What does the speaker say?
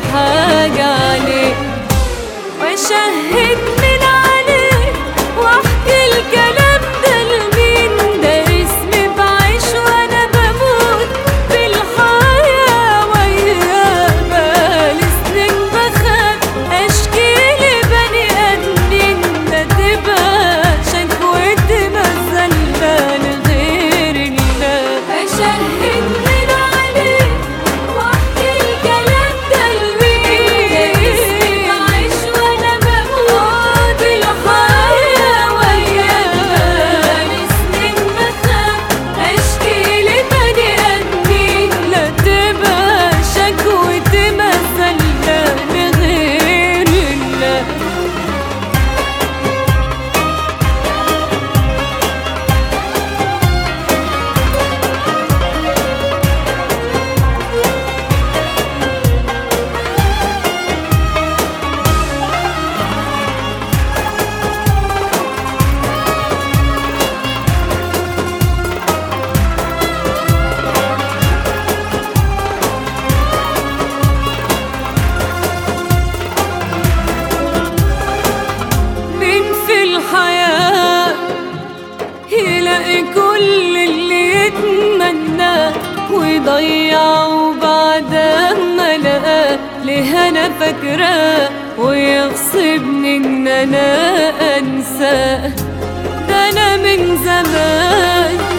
حاجة عليه واشهد من عليه واحكي الكلام ده لمين ده اسمي بعيش وانا بموت بالحياة وياه بقالي سنين بخاف اشكي لبني ادمين لا تبقى شكوتي مزلة لغير الله اشهد من عليه واحكي الكلام ده لمين ده اسمي بعيش وانا بموت بالحياة وياه بقالي سنين بخاف اشكي لبني ادمين لا تبقى شكوتي مزلة لغير الله مين في الحياة يلاقي كل اللي يتمناه ويضيعه بعد ما لقاه ليه انا فاكراه ويغصبني ان انا انساه ده انا من زمان